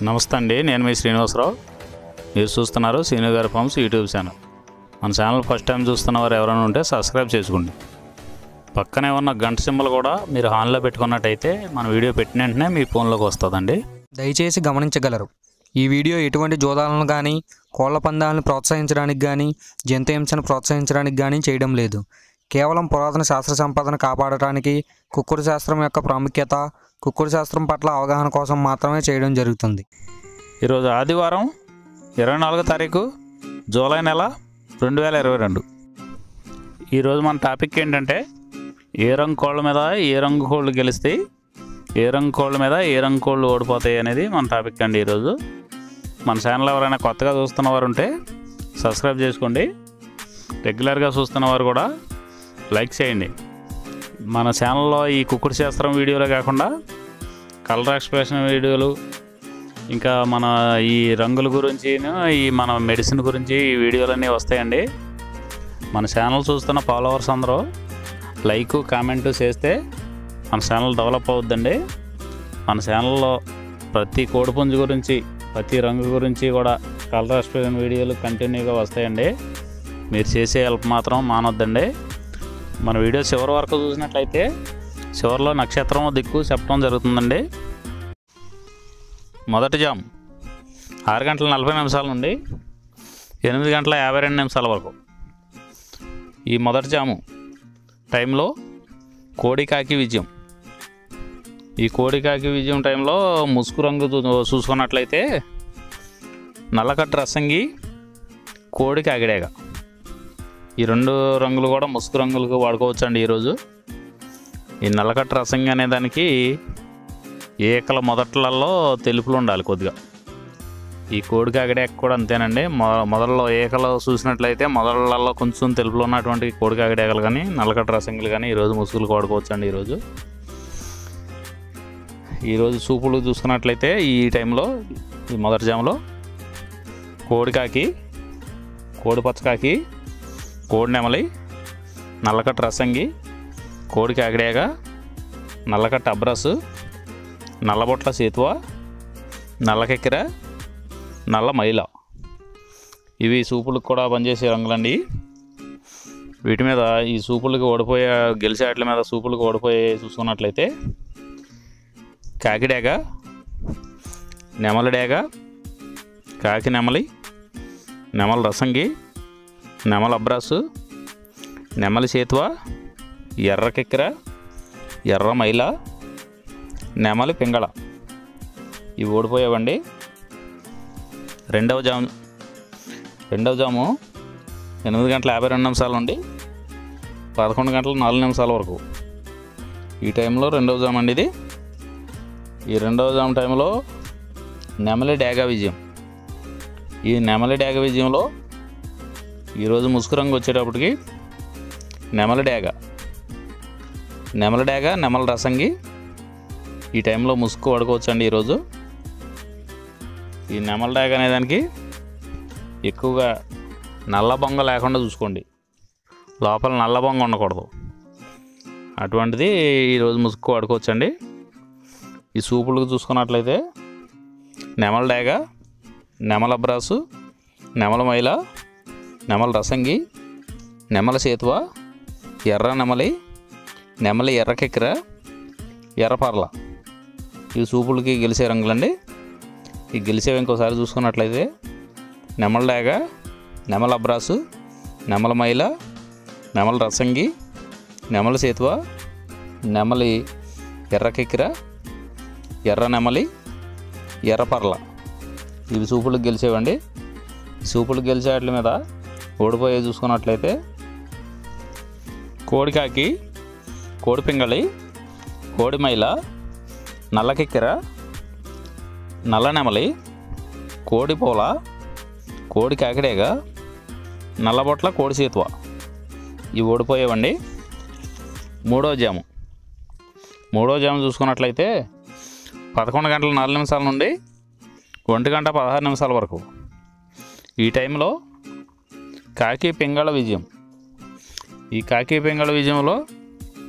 నమస్తే అండి నేను మీ శ్రీనివాసరావు మీరు చూస్తున్నారు శ్రీను గారి ఫార్మ్స్ యూట్యూబ్ ఛానల్ మన ఛానల్ ఫస్ట్ టైం చూస్తున్న వారు ఎవరైనా ఉంటే సబ్స్క్రైబ్ చేసుకోండి పక్కనే ఉన్న గంట సింబల్ కూడా మీరు ఆన్లో పెట్టుకున్నట్టయితే మన వీడియో పెట్టిన వెంటనే మీ ఫోన్లోకి వస్తుందండి దయచేసి గమనించగలరు ఈ వీడియో ఎటువంటి జోదాలను కానీ కోళ్ల పందాలను ప్రోత్సహించడానికి కానీ జంతు హింసను ప్రోత్సహించడానికి కానీ చేయడం లేదు కేవలం పురాతన శాస్త్ర సంపదను కాపాడటానికి కుక్కుడు శాస్త్రం యొక్క ప్రాముఖ్యత కుక్కుడు శాస్త్రం పట్ల అవగాహన కోసం మాత్రమే చేయడం జరుగుతుంది ఈరోజు ఆదివారం ఇరవై నాలుగో తారీఖు జూలై నెల రెండు వేల ఇరవై రెండు ఈరోజు మన టాపిక్ ఏంటంటే ఏ రంగు కోళ్ళ మీద ఏ రంగు కోళ్ళు గెలుస్తాయి ఏ రంగు కోళ్ళ మీద ఏ రంగు కోళ్ళు ఓడిపోతాయి అనేది మన టాపిక్ అండి ఈరోజు మన ఛానల్ ఎవరైనా కొత్తగా చూస్తున్న వారు ఉంటే సబ్స్క్రైబ్ చేసుకోండి రెగ్యులర్గా చూస్తున్న వారు కూడా లైక్ చేయండి మన ఛానల్లో ఈ కుక్కుడు శాస్త్రం వీడియోలే కాకుండా కలర్ ఎక్స్ప్రెషన్ వీడియోలు ఇంకా మన ఈ రంగుల గురించి ఈ మన మెడిసిన్ గురించి ఈ వీడియోలన్నీ వస్తాయండి మన ఛానల్ చూస్తున్న ఫాలోవర్స్ అందరూ లైక్ కామెంట్ చేస్తే మన ఛానల్ డెవలప్ అవుద్దండి మన ఛానల్లో ప్రతి కోడిపుంజు గురించి ప్రతి రంగు గురించి కూడా కలర్ ఎక్స్ప్రెషన్ వీడియోలు కంటిన్యూగా వస్తాయండి మీరు చేసే హెల్ప్ మాత్రం మానొద్దండి మన వీడియో చివరి వరకు చూసినట్లయితే చివరిలో నక్షత్రం దిక్కు చెప్పడం జరుగుతుందండి మొదటి జామ్ ఆరు గంటల నలభై నిమిషాల నుండి ఎనిమిది గంటల యాభై రెండు నిమిషాల వరకు ఈ మొదటి జాము టైంలో కోడికాకి విజయం ఈ కోడికాకి విజయం టైంలో ముసుగు రంగు చూ- చూసుకున్నట్లయితే నల్లకట్టు రసంగి కోడి కాకిడేగ ఈ రెండు రంగులు కూడా ముసుగు రంగులకు వాడుకోవచ్చు అండి ఈరోజు ఈ నల్లకట్టు రసంగి అనే దానికి ఏకల మొదట్లలో తెలుపులు ఉండాలి కొద్దిగా ఈ కోడి కాకిడే కూడా అంతేనండి మొ మొదల్లో ఏకలు చూసినట్లయితే మొదళ్ళల్లో కొంచెం తెలుపులు ఉన్నటువంటి కోడి కాకిడేకలు కానీ నల్లకట్ట రసంగులు కానీ ఈరోజు ముసుగులు వాడుకోవచ్చు అండి ఈరోజు ఈరోజు సూపులు చూసుకున్నట్లయితే ఈ టైంలో ఈ మొదటి జాములో కోడికాకి కోడి పచ్చకాకి కోడి నెమలి నల్లకట్ట రసంగి కోడి కాకిడేగ నల్లకట్ట అబ్రస్ నల్లబొట్ల సేతువ నల్లకెక్కెర నల్ల మైల ఇవి సూపులకు కూడా పనిచేసే రంగులండి వీటి మీద ఈ సూపులకు ఓడిపోయే గెలిచే వాటి మీద సూపులకు ఓడిపోయే చూసుకున్నట్లయితే కాకిడేగ నెమలిడేగ కాకి నెమలి నెమల రసంగి నెమల అబ్రాసు నెమలి సేతువ ఎర్ర కెక్కెర ఎర్ర మైల నెమలి పింగళ ఇవి ఓడిపోయావండి రెండవ జాము రెండవ జాము ఎనిమిది గంటల యాభై రెండు నిమిషాల నుండి పదకొండు గంటల నాలుగు నిమిషాల వరకు ఈ టైంలో రెండవ జాము అండి ఇది ఈ రెండవ జాము టైంలో నెమలి డాగా విజయం ఈ నెమలి డాగ విజయంలో ఈరోజు ముసుగు రంగు వచ్చేటప్పటికి నెమలి డాగ నెమలి డాగ నెమల రసంగి ఈ టైంలో ముసుగు వాడుకోవచ్చండి ఈరోజు ఈ నెమల డాగ అనే దానికి ఎక్కువగా నల్ల బొంగ లేకుండా చూసుకోండి లోపల నల్ల బొంగ ఉండకూడదు అటువంటిది ఈరోజు ముసుగు వాడుకోవచ్చండి ఈ సూపులకు చూసుకున్నట్లయితే నెమల డాగ నెమల బ్రాసు నెమల మైల నెమల రసంగి నెమల సేతువ ఎర్ర నెమలి నెమలి ఎర్రకెక్కెర ఎర్రపర్ల ఈ సూపులకి గెలిచే రంగులండి ఈ గెలిచేవి ఇంకోసారి చూసుకున్నట్లయితే నెమల డాగ నెమల అబ్రాసు నెమల మైల నెమల రసంగి నెమల సేతువ నెమలి ఎర్రకెక్కిర ఎర్ర నెమలి ఎర్రపర్ల ఇవి సూపులకు గెలిచేవండి ఈ సూపులకు గెలిచే వాటి మీద ఓడిపోయే చూసుకున్నట్లయితే కోడికాకి కోడి పింగళి కోడి మైల నల్లకెక్కెర నల్ల నెమలి కోడి పూల కోడి కాకిడేగ నల్లబొట్ల కోడి సేతువ ఇవి ఓడిపోయేవండి మూడో జాము మూడో జాము చూసుకున్నట్లయితే పదకొండు గంటల నాలుగు నిమిషాల నుండి ఒంటి గంట పదహారు నిమిషాల వరకు ఈ టైంలో కాకి పింగళ విజయం ఈ కాకి పింగళ విజయంలో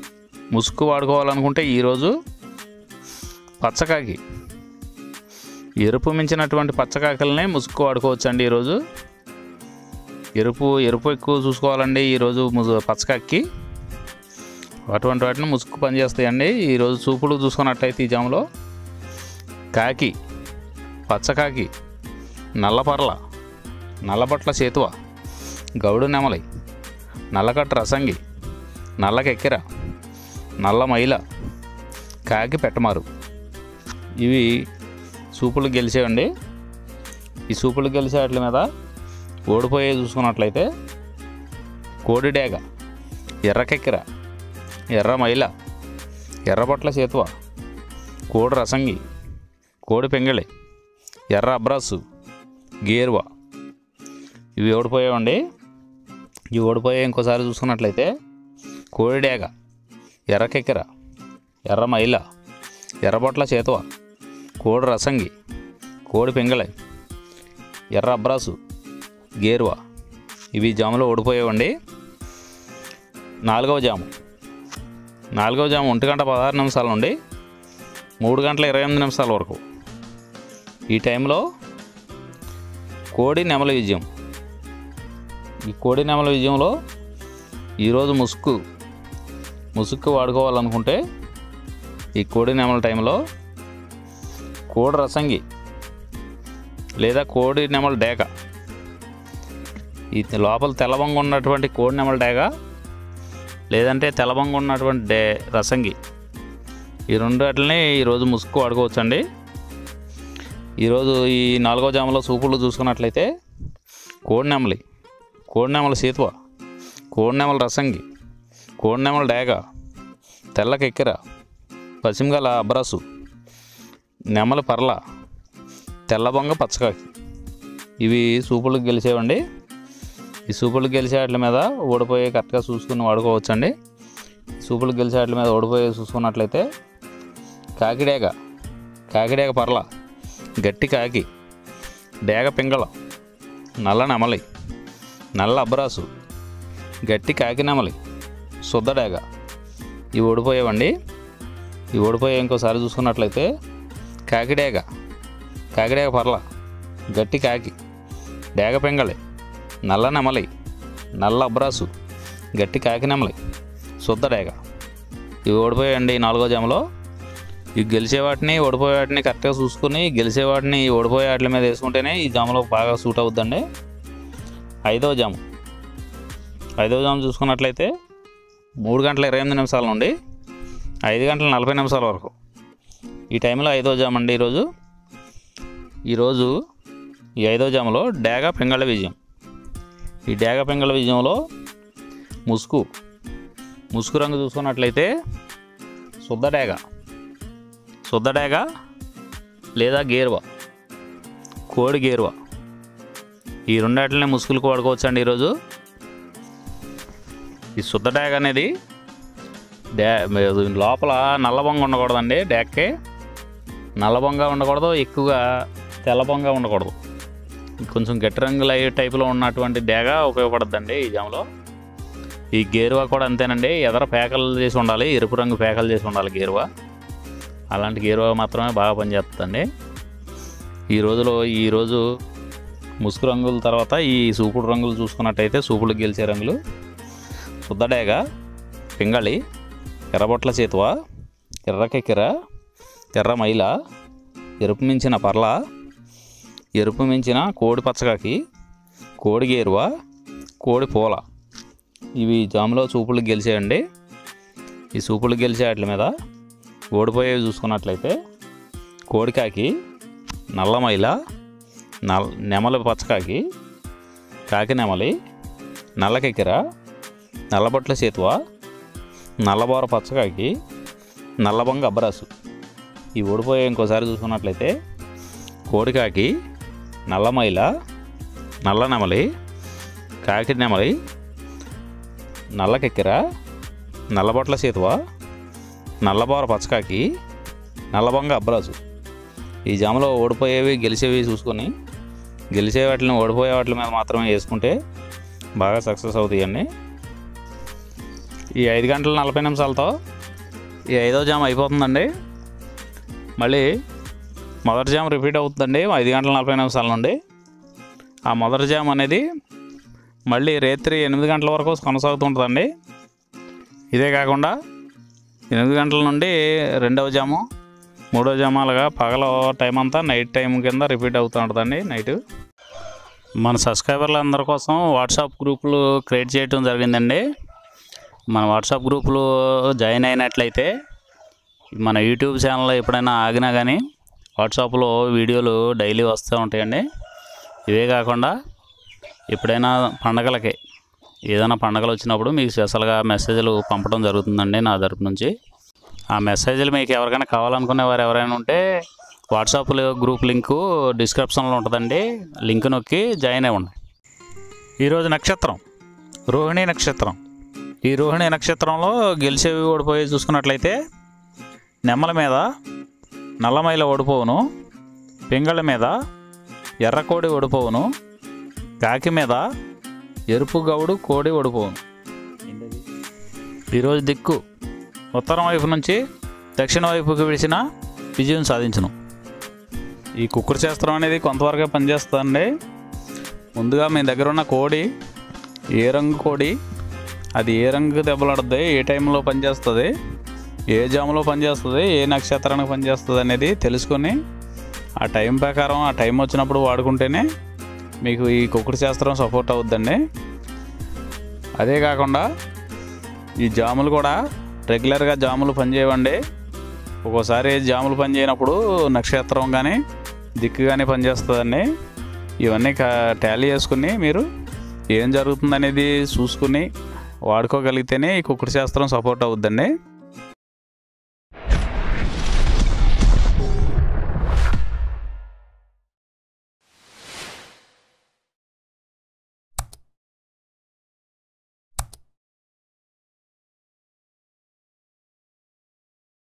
ముసుగు వాడుకోవాలనుకుంటే ఈరోజు పచ్చకాకి ఎరుపు మించినటువంటి పచ్చకాకల్ని ముసుగు వాడుకోవచ్చండి ఈరోజు ఎరుపు ఎరుపు ఎక్కువ చూసుకోవాలండి ఈరోజు ముసు పచ్చకాకి అటువంటి వాటిని ముసుగు పనిచేస్తాయండి ఈరోజు చూపులు చూసుకున్నట్లయితే ఈ జాములో కాకి పచ్చకాకి నల్లపర్ల నల్లబట్ల చేతువ గౌడు నెమలి నల్లకట్ట రసంగి నల్లకెక్కెర నల్ల మైల కాకి పెట్టమారు ఇవి సూపులు గెలిచేవండి ఈ సూపులు గెలిచే వాటి మీద ఓడిపోయే చూసుకున్నట్లయితే కోడి డేగ ఎర్రకెక్కెర ఎర్ర మైల ఎర్రబొట్ల చేతువ కోడి రసంగి కోడి పెంగళి ఎర్ర అబ్రాసు గేరువా ఇవి ఓడిపోయావండి ఇవి ఓడిపోయే ఇంకోసారి చూసుకున్నట్లయితే కోడి డేగ ఎర్రకెక్కెర ఎర్ర మైల ఎర్రబొట్ల చేతువ కోడి రసంగి కోడి పెంగళి ఎర్ర అబ్రాసు గేరువా ఇవి జాములో ఓడిపోయేవండి నాలుగవ జాము నాలుగవ జాము ఒంటి గంట పదహారు నిమిషాల నుండి మూడు గంటల ఇరవై ఎనిమిది నిమిషాల వరకు ఈ టైంలో కోడి నెమల విజయం ఈ కోడి నెమల విజయంలో ఈరోజు ముసుగు ముసుగు వాడుకోవాలనుకుంటే ఈ కోడి నెమల టైంలో కోడి రసంగి లేదా కోడి నెమల డేక ఈ లోపల తెల్లబంగ ఉన్నటువంటి కోడి నెమల డేగ లేదంటే తెల్లబంగ ఉన్నటువంటి డే రసంగి ఈ రెండు వాటిని ఈరోజు ముసుగు వాడుకోవచ్చండి ఈరోజు ఈ నాలుగో జాములో సూపులు చూసుకున్నట్లయితే కోడి నెమలి కోడి నెమల సీతువ కోడి నెమల రసంగి కోడి నెమల డేగ తెల్లకెక్కెర పశ్చిమగల అబ్రసు నెమల పర్ల తెల్లబొంగ పచ్చకాకి ఇవి సూపులకు గెలిచేవండి ఈ సూపులకు గెలిచే వాటి మీద ఓడిపోయే కరెక్ట్గా చూసుకుని వాడుకోవచ్చండి సూపులకు గెలిచే వాటి మీద ఓడిపోయే చూసుకున్నట్లయితే కాకిడేగ కాకిడేగ పర్ల గట్టి కాకి డేగ పింగళ నల్ల నెమలి నల్ల అబ్రాసు గట్టి కాకి నెమలి శుద్ధ డేగ ఇవి ఓడిపోయేవండి ఇవి ఓడిపోయే ఇంకోసారి చూసుకున్నట్లయితే కాకిడేగ కాకిడేగ పర్ల గట్టి కాకి డేగ పింగళి నల్ల నెమలి నల్ల అబ్రాసు గట్టి కాకి నెమలి శుద్ధ డేగ ఇవి ఓడిపోయాయండి ఈ నాలుగో జాములో ఇవి గెలిచే వాటిని ఓడిపోయే వాటిని కరెక్ట్గా చూసుకుని గెలిచే వాటిని ఈ ఓడిపోయే వాటి మీద వేసుకుంటేనే ఈ జాములో బాగా సూట్ అవుద్దండి ఐదవ జాము ఐదవ జాము చూసుకున్నట్లయితే మూడు గంటల ఇరవై ఎనిమిది నిమిషాల నుండి ఐదు గంటల నలభై నిమిషాల వరకు ఈ టైంలో ఐదో జామ్ అండి ఈరోజు ఈరోజు ఈ ఐదో జాములో డేగ పెంగళ విజయం ఈ డేగ పెంగళ విజయంలో ముసుగు ముసుగు రంగు చూసుకున్నట్లయితే శుద్ధ డేగ శుద్ధ డేగ లేదా గేరువ కోడి గేరువ ఈ రెండాటిని ముసుగులకు వాడుకోవచ్చండి ఈరోజు ఈ శుద్ధ డేగ అనేది డే లోపల నల్లబొంగ ఉండకూడదండి డేక్కి నల్లబొంగ ఉండకూడదు ఎక్కువగా తెల్లబొంగ ఉండకూడదు కొంచెం గట్టి రంగుల టైపులో ఉన్నటువంటి డేగ ఉపయోగపడుతుందండి ఈ జామలో ఈ గేరువా కూడా అంతేనండి ఎదర పేకలు చేసి ఉండాలి ఎరుపు రంగు పేకలు చేసి ఉండాలి గేరువా అలాంటి గేరువా మాత్రమే బాగా పనిచేస్తుందండి ఈ రోజులో ఈరోజు ముసుగు రంగుల తర్వాత ఈ సూపుడు రంగులు చూసుకున్నట్టయితే సూపులు గెలిచే రంగులు శుద్ధడేగ పింగళి ఎర్రబొట్ల చేతువ ఎర్రకెక్కెర ఎర్ర మైల ఎరుపు మించిన పర్ల ఎరుపు మించిన కోడి పచ్చకాకి కోడి గేరువ కోడి పూల ఇవి జాములో చూపులు గెలిచేయండి ఈ చూపులు గెలిచే వాటి మీద ఓడిపోయేవి చూసుకున్నట్లయితే కోడికాకి నల్లమైల నల్ నెమలి పచ్చకాకి కాకి నెమలి నల్లకెక్కెర నల్లబొట్ల చేతువ నల్లబోర పచ్చకాకి నల్లబొంగ అబ్బరాసు ఈ ఓడిపోయే ఇంకోసారి చూసుకున్నట్లయితే కోడికాకి నల్లమైల నల్ల నెమలి కాకి నెమలి నల్లకెక్కెర నల్లబొట్ల చేతువ నల్లబోర పచ్చకాకి నల్లబొంగ అబ్బరాసు ఈ జామలో ఓడిపోయేవి గెలిచేవి చూసుకొని గెలిచే వాటిని ఓడిపోయే వాటి మీద మాత్రమే వేసుకుంటే బాగా సక్సెస్ అవుతాయండి ఈ ఐదు గంటల నలభై నిమిషాలతో ఈ ఐదో జామ్ అయిపోతుందండి మళ్ళీ మొదటి జామ్ రిపీట్ అవుతుందండి ఐదు గంటల నలభై నిమిషాల నుండి ఆ మొదటి జామ్ అనేది మళ్ళీ రాత్రి ఎనిమిది గంటల వరకు కొనసాగుతుంటుందండి ఇదే కాకుండా ఎనిమిది గంటల నుండి రెండవ జాము మూడో జాము అలాగా పగల టైం అంతా నైట్ టైం కింద రిపీట్ అవుతూ ఉంటుందండి నైట్ మన సబ్స్క్రైబర్ల అందరి కోసం వాట్సాప్ గ్రూపులు క్రియేట్ చేయడం జరిగిందండి మన వాట్సాప్ గ్రూపులు జాయిన్ అయినట్లయితే మన యూట్యూబ్ ఛానల్లో ఎప్పుడైనా ఆగినా కానీ వాట్సాప్లో వీడియోలు డైలీ వస్తూ ఉంటాయండి ఇవే కాకుండా ఎప్పుడైనా పండగలకి ఏదైనా పండగలు వచ్చినప్పుడు మీకు స్పెషల్గా మెసేజ్లు పంపడం జరుగుతుందండి నా తరపు నుంచి ఆ మెసేజ్లు మీకు ఎవరికైనా కావాలనుకునే వారు ఎవరైనా ఉంటే వాట్సాప్లో గ్రూప్ లింకు డిస్క్రిప్షన్లో ఉంటుందండి లింక్ నొక్కి జాయిన్ అవ్వండి ఈరోజు నక్షత్రం రోహిణి నక్షత్రం ఈ రోహిణి నక్షత్రంలో గెలిచేవి ఓడిపోయి చూసుకున్నట్లయితే నెమ్మల మీద నల్లమైల ఓడిపోవును పింగళ మీద ఎర్రకోడి ఓడిపోవును కాకి మీద ఎరుపు గౌడు కోడి ఓడిపోవును ఈరోజు దిక్కు ఉత్తరం వైపు నుంచి దక్షిణ వైపుకి విడిచిన విజయం సాధించును ఈ కుక్కుడు శాస్త్రం అనేది కొంతవరకే పనిచేస్తుందండి ముందుగా మీ దగ్గర ఉన్న కోడి ఏ రంగు కోడి అది ఏ రంగు దెబ్బలాడుతుంది ఏ టైంలో పనిచేస్తుంది ఏ జాములో పనిచేస్తుంది ఏ నక్షత్రానికి పనిచేస్తుంది అనేది తెలుసుకొని ఆ టైం ప్రకారం ఆ టైం వచ్చినప్పుడు వాడుకుంటేనే మీకు ఈ కుక్కుడు శాస్త్రం సపోర్ట్ అవుద్దండి అదే కాకుండా ఈ జాములు కూడా రెగ్యులర్గా జాములు పనిచేయవండి ఒక్కోసారి జాములు పనిచేయనప్పుడు నక్షత్రం కానీ దిక్కు కానీ పనిచేస్తుందండి ఇవన్నీ టాలీ చేసుకుని మీరు ఏం జరుగుతుందనేది చూసుకుని వాడుకోగలిగితేనే ఈ కుక్కుడు శాస్త్రం సపోర్ట్ అవుద్దండి